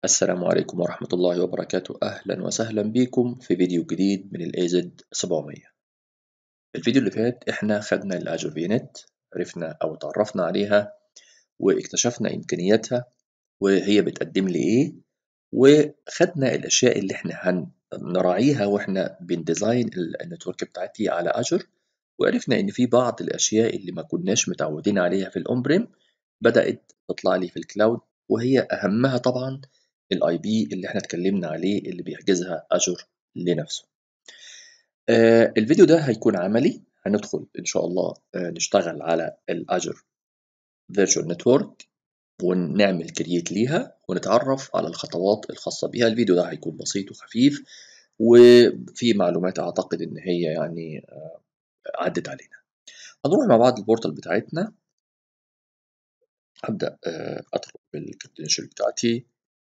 السلام عليكم ورحمة الله وبركاته أهلا وسهلا بكم في فيديو جديد من ال AZ 700 الفيديو اللي فات احنا خدنا الأجر فينت عرفنا أو تعرفنا عليها واكتشفنا إمكانياتها وهي بتقدم لي إيه وخدنا الأشياء اللي احنا هنراعيها واحنا بنديزاين النتورك بتاعتي على أجر وعرفنا إن في بعض الأشياء اللي ما كناش متعودين عليها في الأون بريم بدأت تطلع لي في الكلاود وهي أهمها طبعا الاي بي اللي احنا اتكلمنا عليه اللي بيحجزها اجر لنفسه آه الفيديو ده هيكون عملي هندخل ان شاء الله آه نشتغل على الاجر فيرتشوال نتورك ونعمل كرييت ليها ونتعرف على الخطوات الخاصة بيها الفيديو ده هيكون بسيط وخفيف وفي معلومات اعتقد ان هي يعني آه عدت علينا هنروح مع بعض البورتال بتاعتنا هبدأ ادخل بالكريدنشال بتاعتي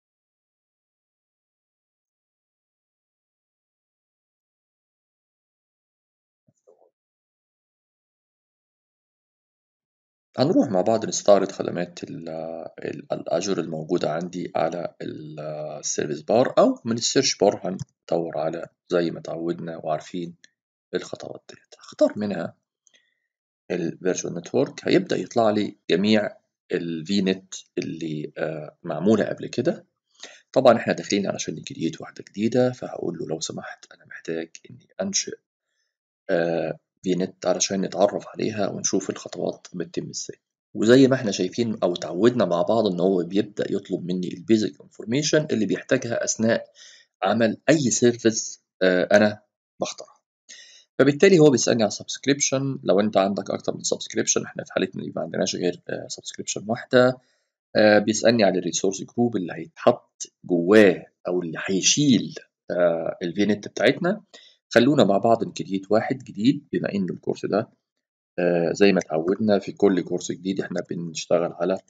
هنروح مع بعض نستعرض خدمات الأجر الموجودة عندي على السيرفيس بار أو من السيرش بار هندور على زي ما تعودنا وعارفين الخطوات ديت هختار منها الفيرتشوال نتورك هيبدأ يطلع لي جميع الفي نت اللي معمولة قبل كده طبعا احنا داخلين علشان نكريت واحدة جديدة فهقول له لو سمحت أنا محتاج إني أنشئ في نت علشان نتعرف عليها ونشوف الخطوات بتتم ازاي وزي ما احنا شايفين او اتعودنا مع بعض ان هو بيبدا يطلب مني البيزك انفورميشن اللي بيحتاجها اثناء عمل اي سيرفيس انا بختارها فبالتالي هو بيسالني على سبسكريبشن لو انت عندك اكتر من سبسكريبشن احنا في حالتنا دي ما عندناش غير سبسكريبشن واحده بيسالني على الريسورس جروب اللي هيتحط جواه او اللي هيشيل الفينت بتاعتنا خلونا مع بعض نكريت واحد جديد بما ان الكورس ده آه زي ما اتعودنا في كل كورس جديد احنا بنشتغل على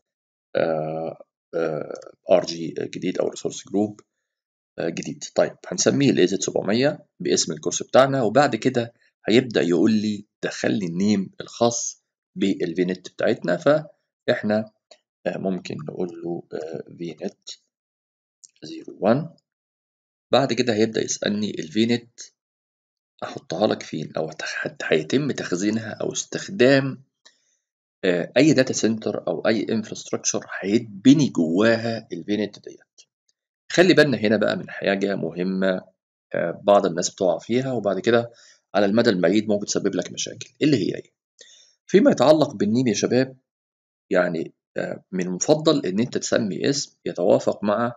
ار جي جديد او ريسورس جروب آه جديد طيب هنسميه الايزت 700 باسم الكورس بتاعنا وبعد كده هيبدا يقول لي دخل لي النيم الخاص بالفينت بتاعتنا فاحنا آه ممكن نقول له فينت 01 بعد كده هيبدا يسالني الفينت احطها لك فين او هيتم تخزينها او استخدام اي داتا سنتر او اي انفراستراكشر هيتبني جواها الفينت ديت خلي بالنا هنا بقى من حاجه مهمه بعض الناس بتقع فيها وبعد كده على المدى البعيد ممكن تسبب لك مشاكل اللي هي ايه فيما يتعلق بالنيم يا شباب يعني من المفضل ان انت تسمي اسم يتوافق مع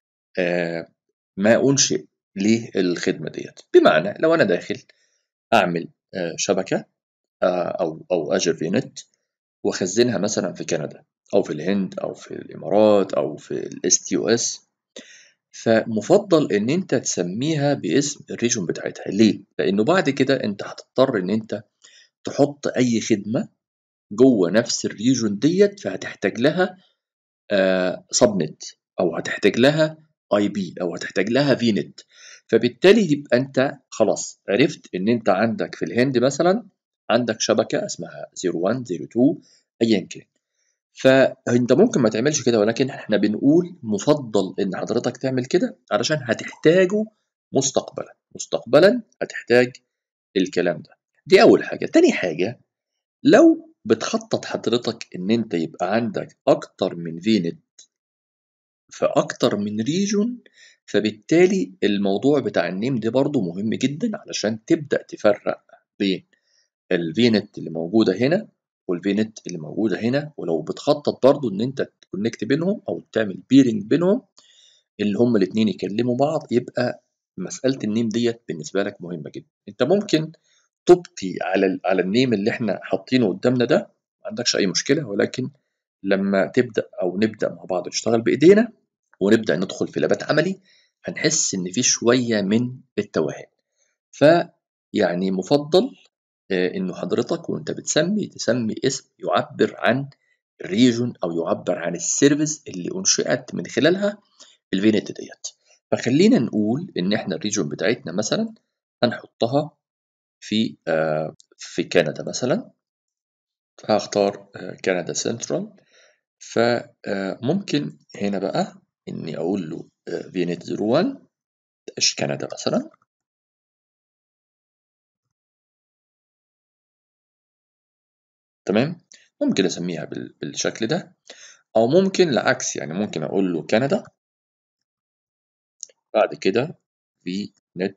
ما انشئ للخدمه ديت بمعنى لو انا داخل اعمل شبكه او او اجر في نت واخزنها مثلا في كندا او في الهند او في الامارات او في الاس تي او اس فمفضل ان انت تسميها باسم الريجون بتاعتها ليه لانه بعد كده انت هتضطر ان انت تحط اي خدمه جوه نفس الريجون ديت فهتحتاج لها سبنت او هتحتاج لها اي بي او هتحتاج لها في نت فبالتالي يبقى انت خلاص عرفت ان انت عندك في الهند مثلا عندك شبكه اسمها 01 02 ايا كان فانت ممكن ما تعملش كده ولكن احنا بنقول مفضل ان حضرتك تعمل كده علشان هتحتاجه مستقبلا مستقبلا هتحتاج الكلام ده دي اول حاجه تاني حاجه لو بتخطط حضرتك ان انت يبقى عندك اكتر من فينت في اكتر من ريجون فبالتالي الموضوع بتاع النيم ده برضو مهم جدا علشان تبدأ تفرق بين الفينت اللي موجودة هنا والفينت اللي موجودة هنا ولو بتخطط برضو ان انت تكونكت بينهم او تعمل بيرنج بينهم اللي هما الاتنين يكلموا بعض يبقى مسألة النيم ديت بالنسبة لك مهمة جدا انت ممكن تبقي على على النيم اللي احنا حاطينه قدامنا ده ما عندكش اي مشكلة ولكن لما تبدأ او نبدأ مع بعض نشتغل بايدينا ونبدأ ندخل في لابات عملي هنحس إن في شوية من التوهان فيعني مفضل إنه حضرتك وأنت بتسمي تسمي اسم يعبر عن الريجون أو يعبر عن السيرفيس اللي أنشئت من خلالها الفينت ديت فخلينا نقول إن إحنا الريجون بتاعتنا مثلا هنحطها في في كندا مثلا هختار كندا سنترال فممكن هنا بقى إني أقول له فينيت 01 إيش كندا مثلا تمام ممكن أسميها بالشكل ده أو ممكن العكس يعني ممكن أقول له كندا بعد كده في نت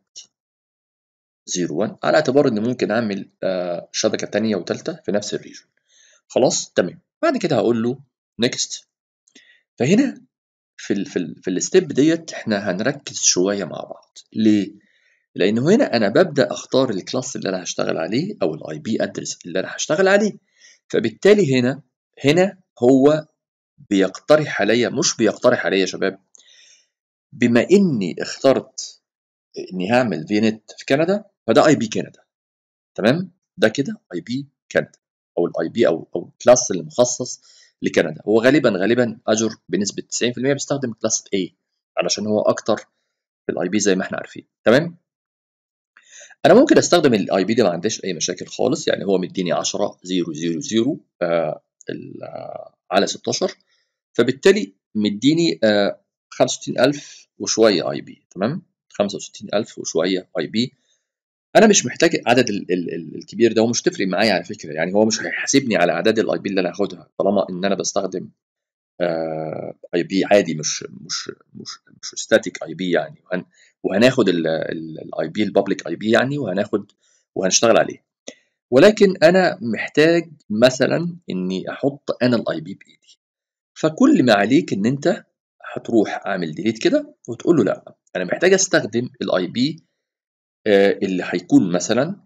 01 على اعتبار إن ممكن أعمل آه، شبكة تانية وتالتة في نفس الريجن خلاص تمام بعد كده هقول له نيكست فهنا في ال في ال في الستيب ديت احنا هنركز شويه مع بعض ليه لانه هنا انا ببدا اختار الكلاس اللي انا هشتغل عليه او الاي بي ادرس اللي انا هشتغل عليه فبالتالي هنا هنا هو بيقترح عليا مش بيقترح عليا يا شباب بما اني اخترت اني هعمل في نت في كندا فده اي بي كندا تمام ده كده اي بي كندا او الاي بي او او الكلاس المخصص لكندا هو غالبا غالبا اجر بنسبه 90% بيستخدم كلاس A علشان هو اكتر في الاي بي زي ما احنا عارفين تمام انا ممكن استخدم الاي بي ده ما عنديش اي مشاكل خالص يعني هو مديني 10 0 0 0 آه على 16 فبالتالي مديني آه 65000 وشويه اي بي تمام 65000 وشويه اي بي انا مش محتاج عدد ال ال الكبير ده ومش تفرق معايا على فكره يعني هو مش هيحاسبني على اعداد الاي بي اللي انا هاخدها طالما ان انا بستخدم اي بي عادي مش مش مش مش ستاتيك اي بي يعني وهن وهناخد الاي بي البابليك اي بي يعني وهناخد وهنشتغل عليه ولكن انا محتاج مثلا اني احط انا الاي بي بايدي فكل ما عليك ان انت هتروح اعمل ديليت كده وتقول له لا انا محتاج استخدم الاي بي اللي هيكون مثلا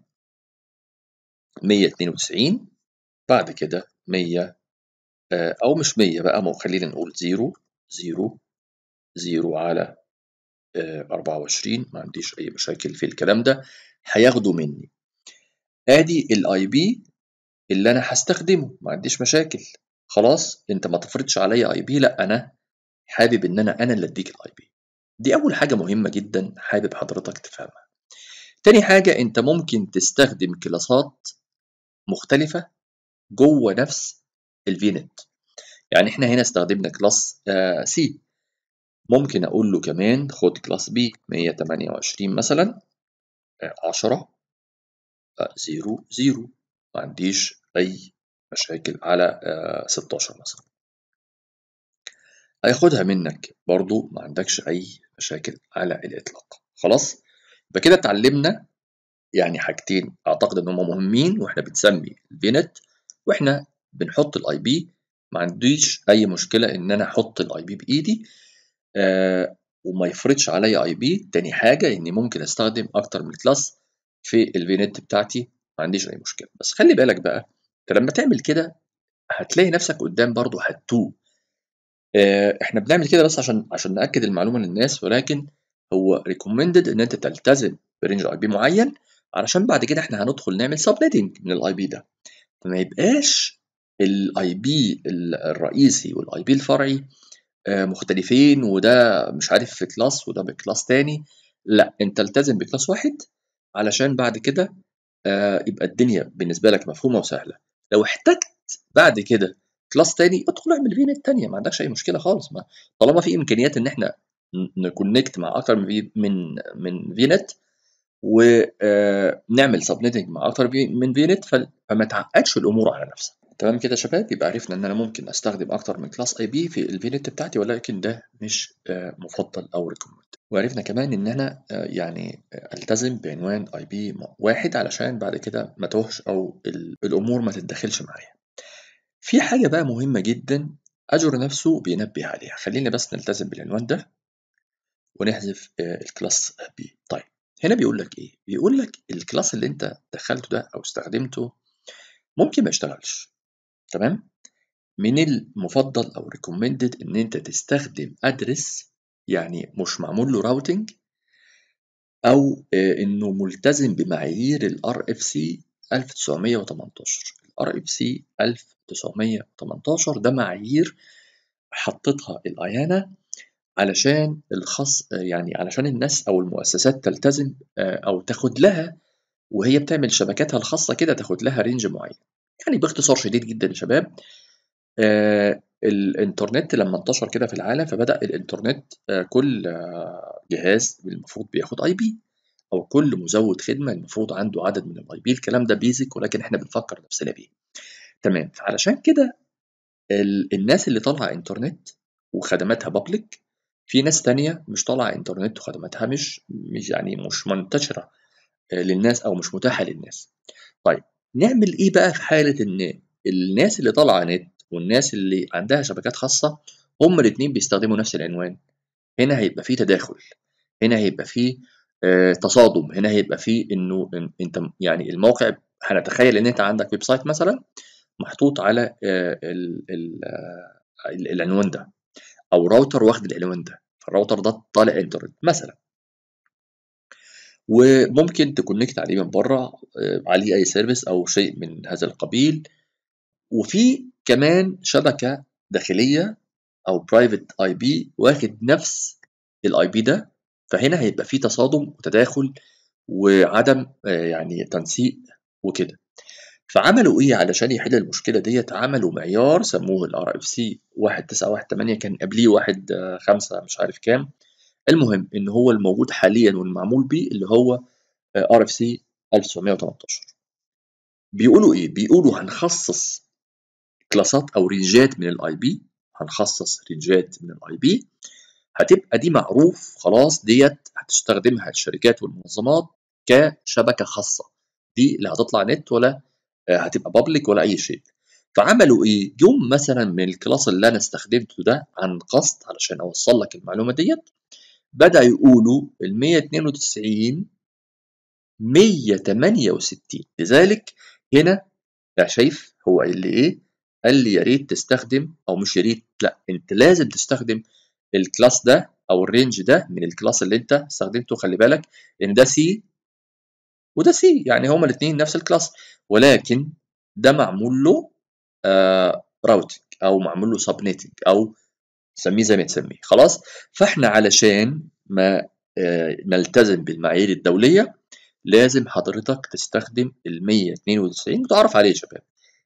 192 بعد كده 100 او مش 100 بقى ما خلينا نقول 0 0 0 على 24 ما عنديش اي مشاكل في الكلام ده هياخده مني ادي الاي بي اللي انا هستخدمه ما عنديش مشاكل خلاص انت ما تفرضش عليا اي بي لا انا حابب ان انا انا اللي اديك الاي بي دي اول حاجه مهمه جدا حابب حضرتك تفهمها تاني حاجه انت ممكن تستخدم كلاسات مختلفه جوه نفس الفينت يعني احنا هنا استخدمنا كلاس سي ممكن اقول له كمان خد كلاس بي 128 مثلا 10 0 0 ما عنديش اي مشاكل على 16 مثلا هياخدها منك برضو ما عندكش اي مشاكل على الاطلاق خلاص يبقى كده اتعلمنا يعني حاجتين اعتقد ان هم مهمين واحنا بنسمي الفينت واحنا بنحط الاي بي ما عنديش اي مشكله ان انا احط الاي بي بايدي آه وما يفرضش عليا اي بي تاني حاجه اني ممكن استخدم اكتر من كلاس في الفينت بتاعتي ما عنديش اي مشكله بس خلي بالك بقى انت لما تعمل كده هتلاقي نفسك قدام برضو هتتوه آه احنا بنعمل كده بس عشان عشان ناكد المعلومه للناس ولكن هو ريكومندد ان انت تلتزم برينج اي بي معين علشان بعد كده احنا هندخل نعمل سبنيتنج من الاي بي ده فما يبقاش الاي بي الرئيسي والاي بي الفرعي مختلفين وده مش عارف في كلاس وده بكلاس تاني لا انت التزم بكلاس واحد علشان بعد كده يبقى الدنيا بالنسبه لك مفهومه وسهله لو احتجت بعد كده كلاس تاني ادخل اعمل فينت تانية ما عندكش اي مشكله خالص ما طالما في امكانيات ان احنا نكونكت مع اكتر من من من فينت ونعمل سبنيتنج مع اكتر من فينت فما تعقدش الامور على نفسك تمام كده يا شباب يبقى عرفنا ان انا ممكن استخدم اكتر من كلاس اي بي في الفينت بتاعتي ولكن ده مش مفضل او ريكومند وعرفنا كمان ان انا يعني التزم بعنوان اي بي واحد علشان بعد كده ما توهش او الامور ما تتدخلش معايا في حاجه بقى مهمه جدا اجر نفسه بينبه عليها خلينا بس نلتزم بالعنوان ده ونحذف الكلاس بي طيب هنا بيقول لك ايه بيقول لك الكلاس اللي انت دخلته ده او استخدمته ممكن ما يشتغلش تمام من المفضل او ريكومندد ان انت تستخدم ادرس يعني مش معمول له راوتنج او انه ملتزم بمعايير الار اف سي 1918 الار اف سي 1918 ده معايير حطتها الايانا علشان الخاص يعني علشان الناس او المؤسسات تلتزم او تاخد لها وهي بتعمل شبكاتها الخاصه كده تاخد لها رينج معين يعني باختصار شديد جدا يا شباب الانترنت لما انتشر كده في العالم فبدأ الانترنت آه، كل آه، جهاز المفروض بياخد اي بي او كل مزود خدمه المفروض عنده عدد من الاي بي الكلام ده بيزك ولكن احنا بنفكر نفسنا بيه تمام فعلشان كده الناس اللي طالعه انترنت وخدماتها بابليك في ناس تانية مش طالعه انترنت وخدماتها مش مش يعني مش منتشره آه، للناس او مش متاحه للناس طيب نعمل ايه بقى في حاله ان الناس اللي طالعه نت والناس اللي عندها شبكات خاصه هما الاثنين بيستخدموا نفس العنوان هنا هيبقى في تداخل هنا هيبقى في آه، تصادم هنا هيبقى في انه انت يعني الموقع هنتخيل ان انت عندك ويب سايت مثلا محطوط على آه، العنوان ده او راوتر واخد العنوان ده فالراوتر ده طالع انترنت مثلا وممكن تكونكت عليه من بره آه، عليه اي سيرفيس او شيء من هذا القبيل وفي كمان شبكه داخليه او برايفت اي بي واخد نفس الاي بي ده فهنا هيبقى في تصادم وتداخل وعدم آه، يعني تنسيق وكده فعملوا ايه علشان يحل المشكله ديت عملوا معيار سموه الار اف سي 1918 كان قبليه واحد آه، خمسة مش عارف كام المهم ان هو الموجود حاليا والمعمول بيه اللي هو ار اف سي 1918 بيقولوا ايه بيقولوا هنخصص كلاسات او رينجات من الاي بي هنخصص رينجات من الاي بي هتبقى دي معروف خلاص ديت هتستخدمها الشركات والمنظمات كشبكه خاصه دي لا هتطلع نت ولا هتبقى بابليك ولا اي شيء فعملوا ايه جم مثلا من الكلاس اللي انا استخدمته ده عن قصد علشان اوصل لك المعلومه ديت بدا يقولوا ال 192 168 لذلك هنا يا شايف هو اللي ايه قال لي يا ريت تستخدم او مش يا ريت لا انت لازم تستخدم الكلاس ده او الرينج ده من الكلاس اللي انت استخدمته خلي بالك ان ده سي وده سي يعني هما الاثنين نفس الكلاس ولكن ده معمول له آه راوتنج او معمول له سبنيتنج او سميه زي ما تسميه خلاص فاحنا علشان ما آه نلتزم بالمعايير الدوليه لازم حضرتك تستخدم ال 192 متعرف عليه يا شباب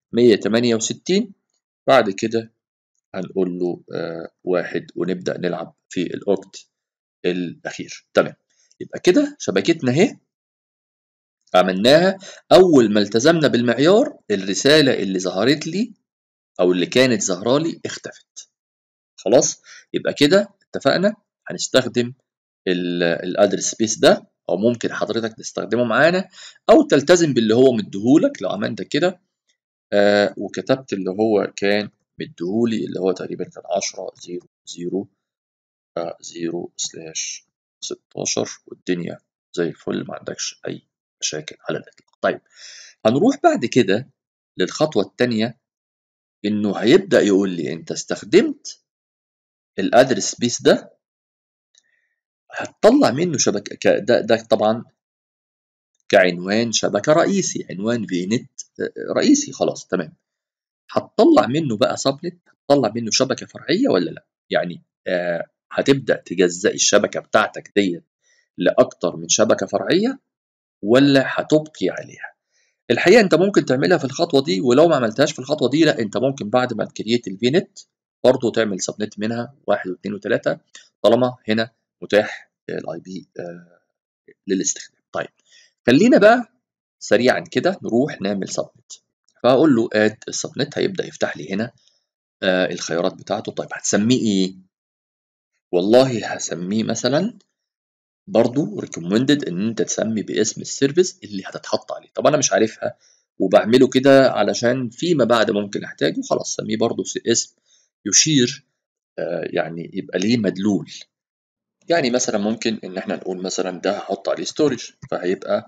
168 بعد كده هنقول له آه واحد ونبدأ نلعب في الأوكت الأخير تمام يبقى كده شبكتنا اهي عملناها أول ما التزمنا بالمعيار الرسالة اللي ظهرت لي أو اللي كانت ظاهرة لي اختفت خلاص يبقى كده اتفقنا هنستخدم الادرس سبيس ده او ممكن حضرتك تستخدمه معانا او تلتزم باللي هو مديهولك لو عملت كده آه وكتبت اللي هو كان مديهولي اللي هو تقريبا كان 10 0 0 0 سلاش 16 والدنيا زي الفل ما عندكش اي مشاكل على الاطلاق طيب هنروح بعد كده للخطوه الثانيه انه هيبدا يقول لي انت استخدمت الادرس سبيس ده هتطلع منه شبكه ده, ده طبعا كعنوان شبكه رئيسي عنوان فينت رئيسي خلاص تمام هتطلع منه بقى سبنت هتطلع منه شبكه فرعيه ولا لا يعني آه هتبدا تجزئ الشبكه بتاعتك ديت لاكتر من شبكه فرعيه ولا هتبقي عليها الحقيقه انت ممكن تعملها في الخطوه دي ولو ما عملتهاش في الخطوه دي لا انت ممكن بعد ما تكريت الفينت برضه تعمل سبنت منها واحد واثنين وثلاثه طالما هنا متاح الاي بي آه للاستخدام طيب خلينا بقى سريعا كده نروح نعمل سبنت فاقول له اد السبنت هيبدا يفتح لي هنا آه الخيارات بتاعته طيب هتسميه ايه والله هسميه مثلا برضو recommended ان انت تسمي باسم السيرفيس اللي هتتحط عليه طب انا مش عارفها وبعمله كده علشان فيما بعد ممكن احتاجه خلاص سميه برضو اسم يشير آه يعني يبقى ليه مدلول يعني مثلا ممكن ان احنا نقول مثلا ده هحط عليه ستورج فهيبقى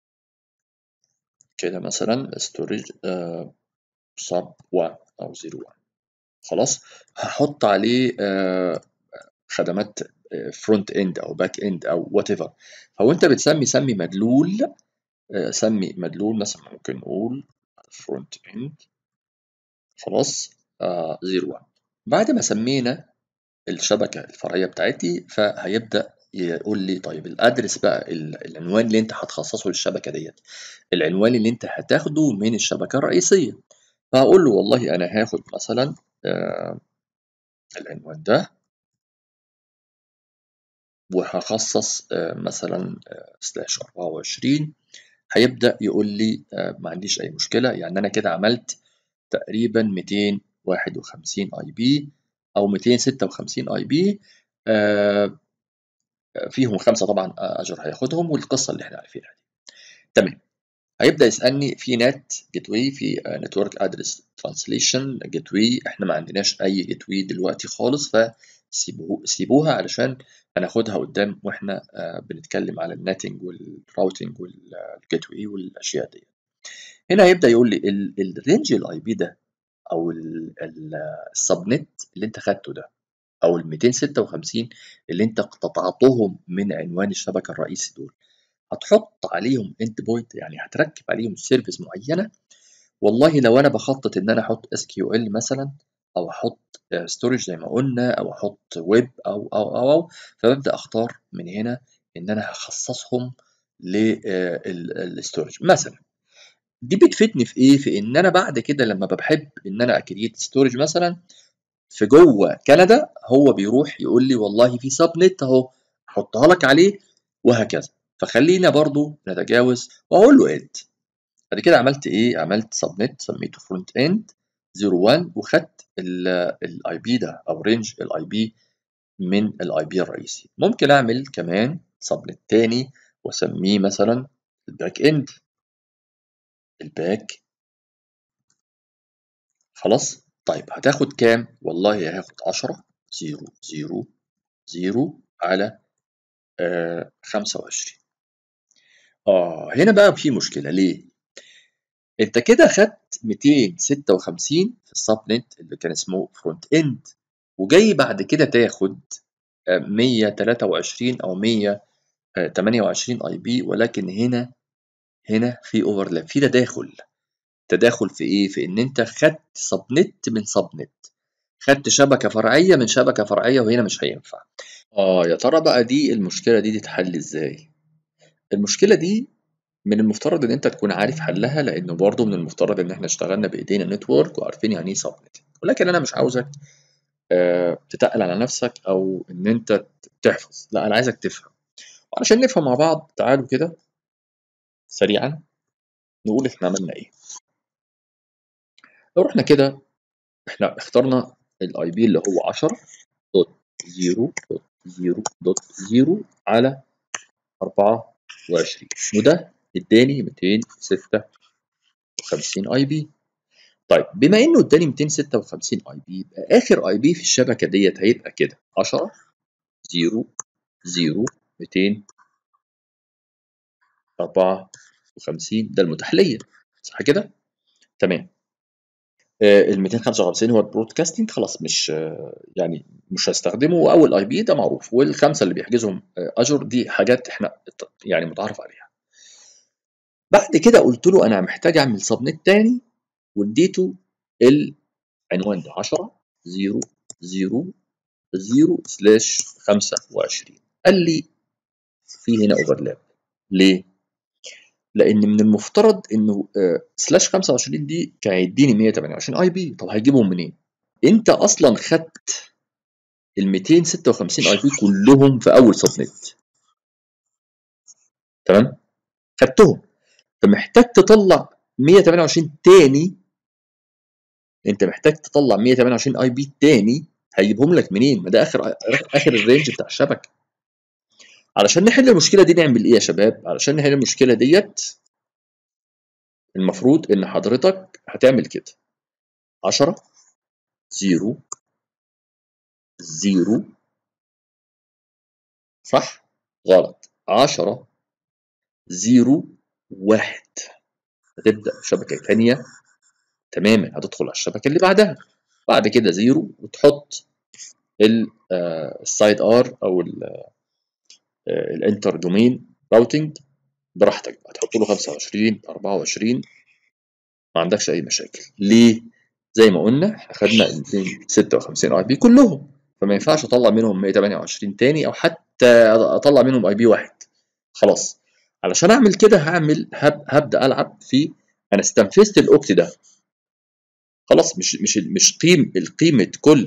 كده مثلا ستورج سب 1 او 01 خلاص هحط عليه آه خدمات فرونت اند او باك اند او وات ايفر فهو انت بتسمي سمي مدلول سمي مدلول مثلا ممكن نقول فرونت اند خلاص آه 01 بعد ما سمينا الشبكه الفرعيه بتاعتي فهيبدا يقول لي طيب الادرس بقى العنوان اللي انت هتخصصه للشبكه ديت العنوان اللي انت هتاخده من الشبكه الرئيسيه فهقول له والله انا هاخد مثلا آه العنوان ده وهخصص آه، مثلا سلاش 24 هيبدأ يقول لي آه، ما عنديش أي مشكلة يعني أنا كده عملت تقريبا 251 اي بي أو 256 اي بي آه، فيهم خمسة طبعا أجر هياخدهم والقصة اللي احنا عارفينها دي تمام هيبدا يسالني في نت جيت واي في نتورك ادرس ترانسليشن جيت واي احنا ما عندناش اي جيت واي دلوقتي خالص فسيبوه سيبوها علشان هناخدها قدام واحنا آه، بنتكلم على النتنج والراوتنج والجيت واي والاشياء دي هنا هيبدا يقول لي الرينج الاي بي ده او السبنت اللي انت خدته ده او ال 256 اللي انت اقتطعتهم من عنوان الشبكه الرئيسي دول هتحط عليهم اند بوينت يعني هتركب عليهم سيرفيس معينه والله لو انا بخطط ان انا احط اس كيو ال مثلا او احط ستورج زي ما قلنا او احط ويب او او او, أو فببدا اختار من هنا ان انا هخصصهم للستورج مثلا دي بتفيدني في ايه في ان انا بعد كده لما بحب ان انا اكريت ستورج مثلا في جوه كندا هو بيروح يقول لي والله في سب نت اهو احطها لك عليه وهكذا فخلينا برضو نتجاوز واقول له اد بعد كده عملت ايه عملت سبميت سميته فرونت اند 01 وخدت الاي بي ده او رينج الاي بي من الاي بي الرئيسي ممكن اعمل كمان سبنت تاني واسميه مثلا الباك اند الباك خلاص طيب هتاخد كام والله هاخد 10 0 0 0 على آه 25 آه هنا بقى في مشكلة ليه؟ أنت كده خدت 256 في السبنت اللي كان اسمه فرونت اند وجاي بعد كده تاخد 123 أو 128 اي بي ولكن هنا هنا في اوفرلاب في تداخل تداخل في ايه؟ في ان انت خدت سبنت من سبنت خدت شبكة فرعية من شبكة فرعية وهنا مش هينفع اه يا ترى بقى دي المشكلة دي تتحل ازاي؟ المشكلة دي من المفترض ان انت تكون عارف حلها لانه برضه من المفترض ان احنا اشتغلنا بايدينا نتورك وعارفين يعني ايه سبنت ولكن انا مش عاوزك آه تتقل على نفسك او ان انت تحفظ لا انا عايزك تفهم وعشان نفهم مع بعض تعالوا كده سريعا نقول احنا عملنا ايه لو رحنا كده احنا اخترنا الاي بي اللي هو 10 دوت 0 دوت 0 دوت 0 على 24 وده اداني 256 اي بي طيب بما انه اداني 256 اي بي يبقى اخر اي بي في الشبكه ديت هيبقى كده 10 0 0 200 54 ده المتاح ليا صح كده؟ تمام ال 255 هو البرودكاستنج خلاص مش يعني مش هستخدمه واول اي بي ده معروف والخمسه اللي بيحجزهم اجر دي حاجات احنا يعني متعارف عليها بعد كده قلت له انا محتاج اعمل سبنت تاني واديته العنوان ده 10 0 0 0 سلاش 25 قال لي في هنا اوفرلاب ليه؟ لان من المفترض انه سلاش 25 دي كان هيديني 128 اي بي طب هيجيبهم منين؟ انت اصلا خدت ال 256 اي بي كلهم في اول سبنت تمام؟ خدتهم فمحتاج تطلع 128 تاني انت محتاج تطلع 128 اي بي تاني هيجيبهم لك منين؟ ما ده اخر اخر الرينج بتاع الشبكه علشان نحل المشكله دي نعمل ايه يا شباب علشان نحل المشكله ديت المفروض ان حضرتك هتعمل كده 10 0 0 صح غلط 10 0 1 هتبدا شبكه ثانيه تماما هتدخل على الشبكه اللي بعدها بعد كده 0 وتحط السايد ار او الانتر دومين راوتنج براحتك بقى تحط له 25 24 ما عندكش اي مشاكل ليه زي ما قلنا احنا خدنا 256 اي بي كلهم فما ينفعش اطلع منهم 128 تاني او حتى اطلع منهم اي بي واحد خلاص علشان اعمل كده هعمل هب هبدا العب في انا استنفذت الاوكت ده خلاص مش مش مش قيم القيمه كل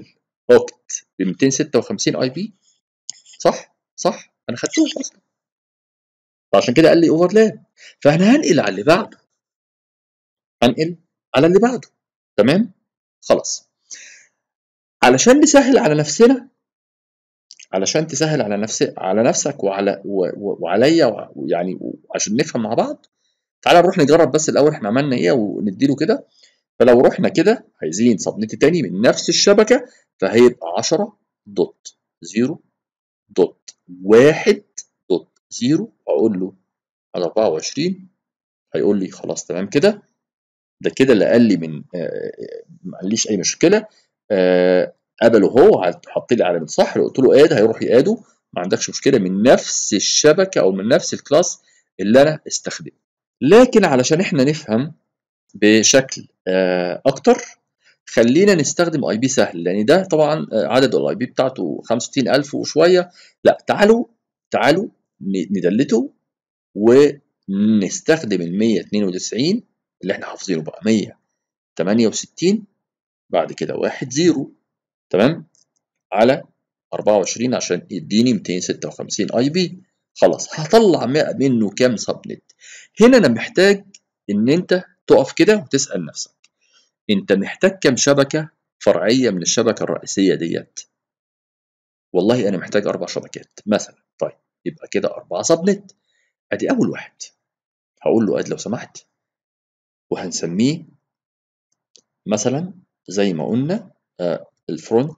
اوكت ب 256 اي بي صح صح انا خدتهم اصلا فعشان كده قال لي اوفرلاب فانا هنقل على اللي بعده هنقل على اللي بعده تمام خلاص علشان نسهل على نفسنا علشان تسهل على نفسك على نفسك وعلى و... و... وعليا ويعني عشان نفهم مع بعض تعالى نروح نجرب بس الاول احنا عملنا ايه ونديله كده فلو رحنا كده عايزين سبنت تاني من نفس الشبكه فهيبقى 10 دوت 0 دوت 1 دوت 0 واقول له على 24 هيقول لي خلاص تمام كده ده كده اللي قال لي من آه ما قاليش اي مشكله آه قبله هو حط لي علامه صح لو قلت له اد هيروح ياده ما عندكش مشكله من نفس الشبكه او من نفس الكلاس اللي انا استخدمه لكن علشان احنا نفهم بشكل آه اكتر خلينا نستخدم اي بي سهل لان ده طبعا عدد الاي بي بتاعته 65000 وشويه لا تعالوا تعالوا ندلته ونستخدم ال 192 اللي احنا حافظينه بقى 168 بعد كده 1 0 تمام على 24 عشان يديني 256 اي بي خلاص هطلع منه كام سبنت هنا انا محتاج ان انت تقف كده وتسال نفسك انت محتاج كام شبكه فرعيه من الشبكه الرئيسيه ديت والله انا محتاج اربع شبكات مثلا طيب يبقى كده اربعه سبنت ادي اول واحد هقول له اد لو سمحت وهنسميه مثلا زي ما قلنا آه الفرونت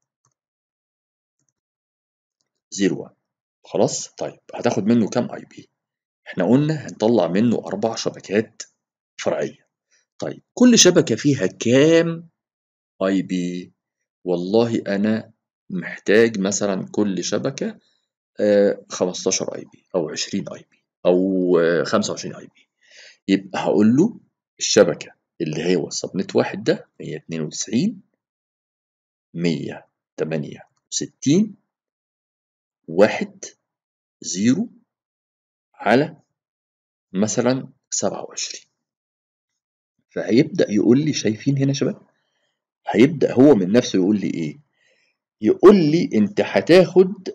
01 خلاص طيب هتاخد منه كام اي بي احنا قلنا هنطلع منه اربع شبكات فرعيه طيب كل شبكه فيها كام اي بي والله انا محتاج مثلا كل شبكه آه 15 اي بي او 20 اي بي او آه 25 اي بي يبقى هقول له الشبكه اللي هو السبنت واحد ده 192 168 واحد زيرو على مثلا 27 فهيبدأ يقول لي شايفين هنا يا شباب هيبدأ هو من نفسه يقول لي ايه يقول لي انت هتاخد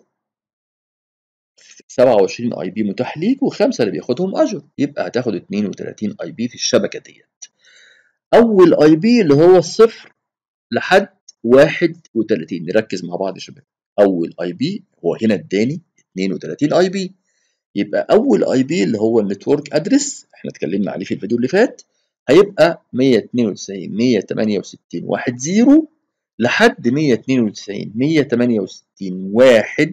27 اي بي متاح ليك وخمسه اللي بياخدهم اجر يبقى هتاخد 32 اي بي في الشبكه ديت اول اي بي اللي هو الصفر لحد 31 نركز مع بعض يا شباب اول اي بي هو هنا اداني 32 اي بي يبقى اول اي بي اللي هو النتورك ادرس احنا اتكلمنا عليه في الفيديو اللي فات هيبقى 192 168 1 0 لحد 192 168 1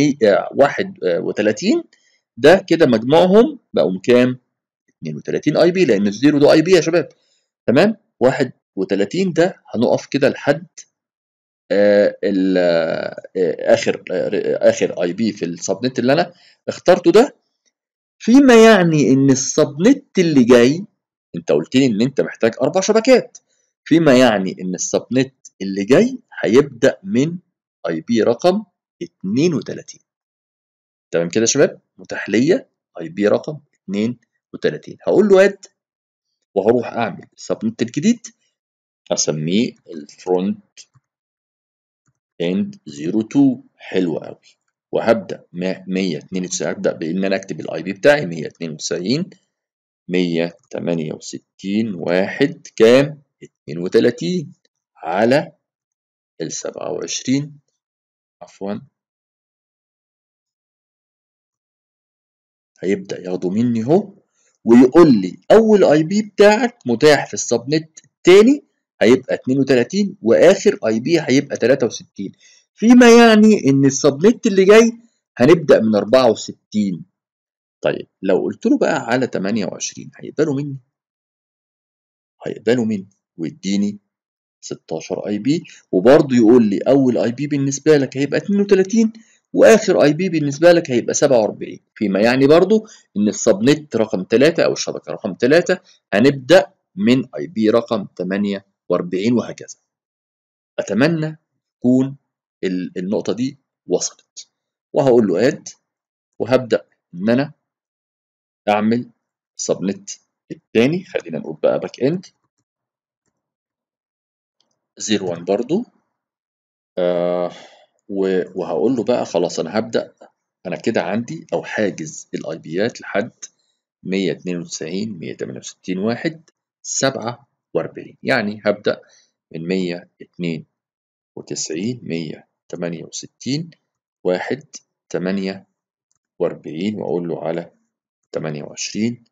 31 ده كده مجموعهم بقوا كام؟ 32 اي بي لان الزيرو ده اي بي يا شباب تمام 31 ده هنقف كده لحد آه آه اخر آه اخر اي بي في السبنت اللي انا اخترته ده فيما يعني ان السبنت اللي جاي انت قلت لي ان انت محتاج اربع شبكات فيما يعني ان السبنت اللي جاي هيبدا من اي بي رقم 32 تمام كده يا شباب متاح ليا اي بي رقم 32 هقول له اد وهروح اعمل السبنت الجديد هسميه الفرونت اند 02 حلو قوي وهبدا 192 هبدا بان انا اكتب الاي بي بتاعي 192 168 واحد كام 32 على ال 27 عفوا هيبدا ياخده مني اهو ويقول لي اول اي بي بتاعك متاح في السبنت الثاني هيبقى 32 واخر اي بي هيبقى 63 فيما يعني ان السبنت اللي جاي هنبدا من 64 طيب لو قلت له بقى على 28 هيقبلوا مني هيقبلوا مني ويديني 16 اي بي وبرضه يقول لي اول اي بي بالنسبه لك هيبقى 32 واخر اي بي بالنسبه لك هيبقى 47 فيما يعني برضه ان السبنت رقم 3 او الشبكه رقم 3 هنبدا من اي بي رقم 48 وهكذا اتمنى تكون النقطه دي وصلت وهقول له اد وهبدا ان انا اعمل سبنت الثاني خلينا نقول بقى باك اند 01 برضو آه وهقول له بقى خلاص انا هبدا انا كده عندي او حاجز الاي بيات لحد 192 168 واحد 47 يعني هبدا من 192 168 واحد 48 واقول له على 28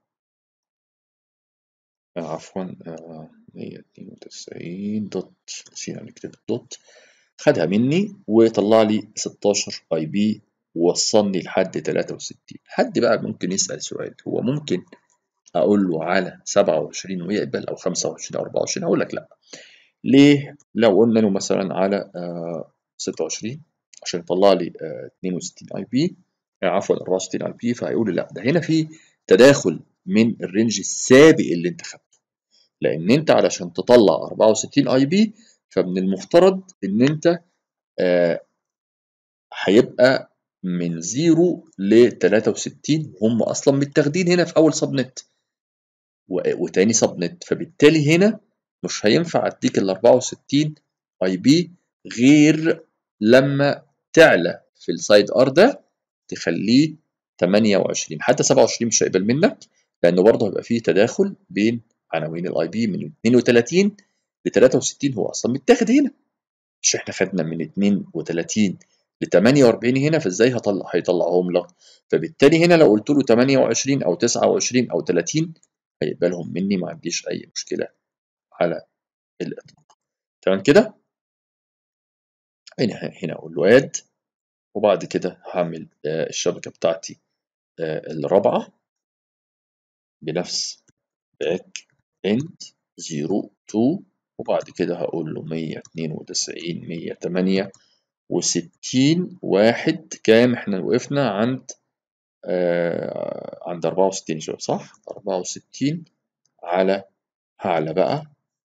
آه عفوا آه 192 دوت نسينا نكتب الدوت خدها مني وطلع لي 16 اي بي ووصلني لحد 63 حد بقى ممكن يسأل سؤال هو ممكن اقول له على 27 ويقبل او 25 او 24 اقول لك لا ليه لو قلنا له مثلا على آه 26 عشان يطلع لي آه 62 اي بي عفوا 64 اي بي فهيقول لي لا ده هنا في تداخل من الرينج السابق اللي انت خدته لان انت علشان تطلع 64 اي بي فمن المفترض ان انت آه هيبقى من 0 ل 63 هم اصلا متاخدين هنا في اول سبنت وتاني سبنت فبالتالي هنا مش هينفع اديك ال 64 اي بي غير لما تعلى في السايد ار ده تخليه 28 حتى 27 مش هيقبل منك لانه برضه هيبقى فيه تداخل بين عناوين الاي بي من 32 ل 63 هو اصلا متاخد هنا مش احنا خدنا من 32 ل 48 هنا فازاي هطلع هيطلعهم لك فبالتالي هنا لو قلت له 28 او 29 او 30 هيقبلهم مني ما عنديش اي مشكله على الاطلاق تمام كده هنا هنا اقول له اد وبعد كده هعمل الشبكه بتاعتي الرابعه بنفس باك اند 0 2 وبعد كده هقول له 192 168 واحد كام احنا وقفنا عند آه عند 64 شوية صح 64 على هعلى بقى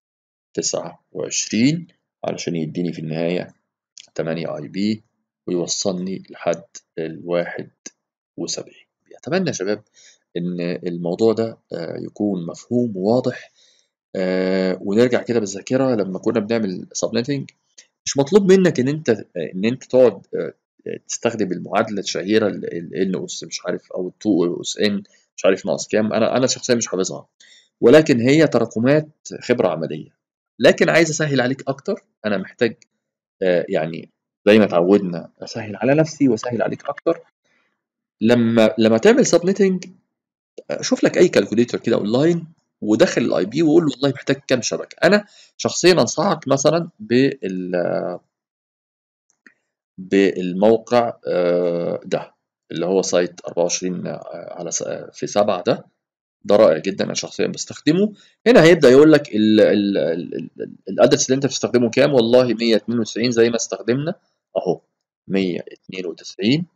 29 علشان يديني في النهاية 8 اي بي ويوصلني لحد الواحد وسبعين أتمنى يا شباب إن الموضوع ده آه يكون مفهوم وواضح آه ونرجع كده بالذاكرة لما كنا بنعمل سبنتنج مش مطلوب منك إن أنت إن أنت تقعد آه تستخدم المعادلة الشهيرة ال N أس مش عارف أو 2 أس N مش عارف ناقص كام أنا أنا شخصيا مش حافظها ولكن هي تراكمات خبرة عملية لكن عايز أسهل عليك أكتر أنا محتاج آه يعني زي ما اتعودنا أسهل على نفسي وأسهل عليك أكتر لما لما تعمل سبنتنج شوف لك أي كالكوليتر كده أونلاين ودخل الاي بي وقول له والله محتاج كام شبكه انا شخصيا انصحك مثلا بال بالموقع ده اللي هو سايت 24 على في 7 ده ده رائع جدا انا شخصيا بستخدمه هنا هيبدا يقول لك الادرس اللي انت بتستخدمه كام والله 192 زي ما استخدمنا اهو 192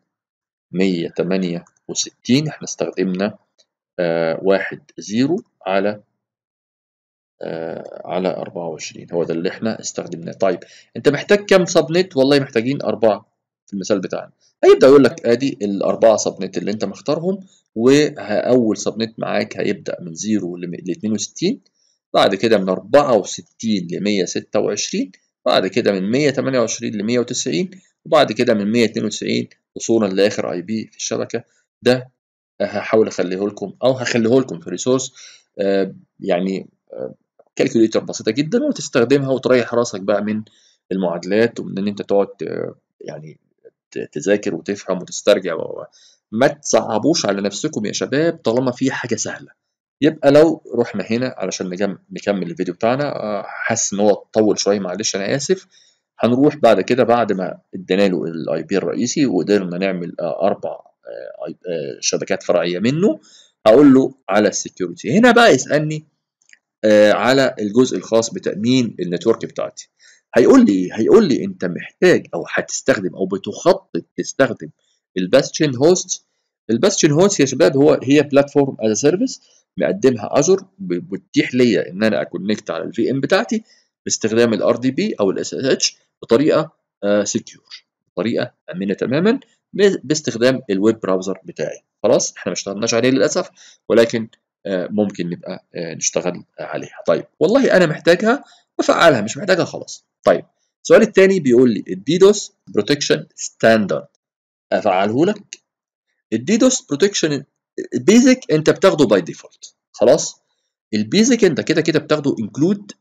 168 احنا استخدمنا آه واحد زيرو على آه على 24 هو ده اللي احنا استخدمناه طيب انت محتاج كام سبنت والله محتاجين أربعة في المثال بتاعنا هيبدأ يقول لك ادي الأربعة سبنت اللي انت مختارهم وأول سبنت معاك هيبدأ من 0 ل 62 بعد كده من 64 ل 126 بعد كده من 128 ل 190 وبعد كده من 192 وصولا لاخر اي بي في الشبكه ده هحاول اخليه لكم او هخليه لكم في ريسورس آه يعني آه كالكوليتر بسيطه جدا وتستخدمها وتريح راسك بقى من المعادلات ومن ان انت تقعد يعني تذاكر وتفهم وتسترجع ما تصعبوش على نفسكم يا شباب طالما في حاجه سهله يبقى لو رحنا هنا علشان نكمل الفيديو بتاعنا حاسس ان هو طول شويه معلش انا اسف هنروح بعد كده بعد ما ادينا له الاي بي الرئيسي وقدرنا نعمل اربع شبكات فرعيه منه هقول له على السكيورتي هنا بقى يسالني على الجزء الخاص بتامين النتورك بتاعتي هيقول لي هيقول لي انت محتاج او هتستخدم او بتخطط تستخدم الباستشن هوست الباستشن هوست يا شباب هو هي بلاتفورم از سيرفيس مقدمها اجر بتتيح ليا ان انا اكونكت على الفي ام بتاعتي باستخدام الار دي بي او الاس اس اتش بطريقه سكيور بطريقه امنه تماما باستخدام الويب براوزر بتاعي خلاص احنا ما اشتغلناش عليه للاسف ولكن ممكن نبقى نشتغل عليها طيب والله انا محتاجها بفعلها مش محتاجها خلاص طيب السؤال الثاني بيقول لي الديدوس بروتكشن ستاندرد افعله لك الديدوس بروتكشن البيزك انت بتاخده باي ديفولت خلاص البيزك انت كده كده بتاخده انكلود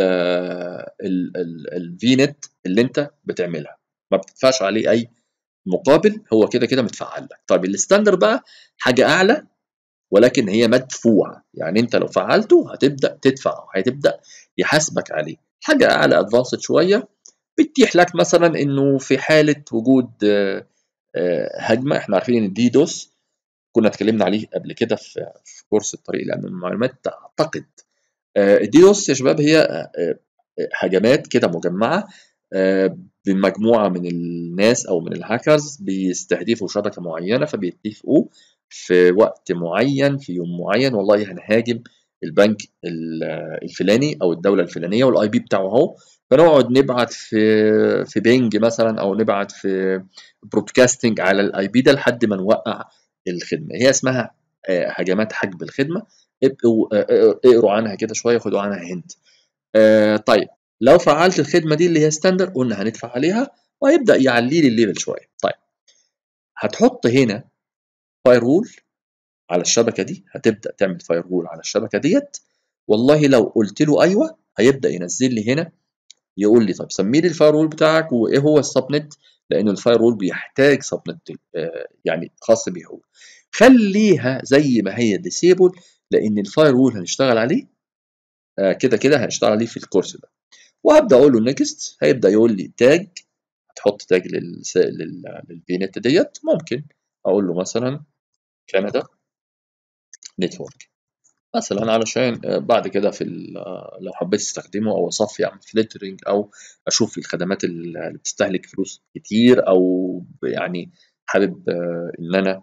الفي نت اللي انت بتعملها ما بتدفعش عليه اي مقابل هو كده كده متفعل لك طيب الستاندرد بقى حاجه اعلى ولكن هي مدفوعه يعني انت لو فعلته هتبدا تدفع هتبدا يحاسبك عليه حاجه اعلى ادفانسد شويه بتتيح لك مثلا انه في حاله وجود هجمه احنا عارفين ان الديدوس كنا اتكلمنا عليه قبل كده في في كورس الطريق لامن المعلومات اعتقد الديدوس يا شباب هي هجمات كده مجمعه بمجموعه من الناس او من الهاكرز بيستهدفوا شبكه معينه فبيتفقوا في وقت معين في يوم معين والله هنهاجم البنك الفلاني او الدوله الفلانيه والاي بي بتاعه اهو فنقعد نبعت في في بينج مثلا او نبعت في برودكاستنج على الاي بي ده لحد ما نوقع الخدمه هي اسمها هجمات حجب الخدمه اقروا عنها كده شويه خدوا عنها هنت طيب لو فعلت الخدمه دي اللي هي ستاندر قلنا هندفع عليها وهيبدا يعلي لي الليفل شويه طيب هتحط هنا فاير وول على الشبكه دي هتبدا تعمل فاير وول على الشبكه ديت والله لو قلت له ايوه هيبدا ينزل لي هنا يقول لي طب سمي لي الفاير وول بتاعك وايه هو السب نت لان الفاير وول بيحتاج سب نت يعني خاص بيه هو خليها زي ما هي ديسيبل لان الفاير وول هنشتغل عليه كده كده هنشتغل عليه في الكورس ده وهبدا اقول له نيكست هيبدا يقول لي تاج هتحط تاج للفي نت ديت ممكن اقول له مثلا كندا نتورك مثلا علشان بعد كده في لو حبيت استخدمه او اصفي اعمل فلترنج او اشوف الخدمات اللي بتستهلك فلوس كتير او يعني حابب ان انا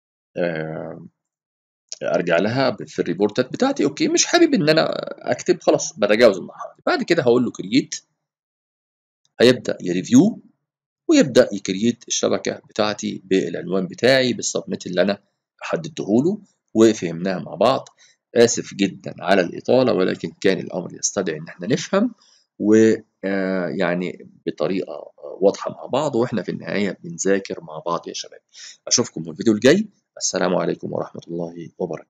ارجع لها في الريبورتات بتاعتي اوكي مش حابب ان انا اكتب خلاص بتجاوز المرحله دي بعد كده هقول له كرييت هيبدا يريفيو ويبدا يكرييت الشبكه بتاعتي بالعنوان بتاعي بالسبنت اللي انا حددته له وفهمناها مع بعض اسف جدا على الاطاله ولكن كان الامر يستدعي ان احنا نفهم ويعني بطريقه واضحه مع بعض واحنا في النهايه بنذاكر مع بعض يا شباب اشوفكم في الفيديو الجاي السلام عليكم ورحمه الله وبركاته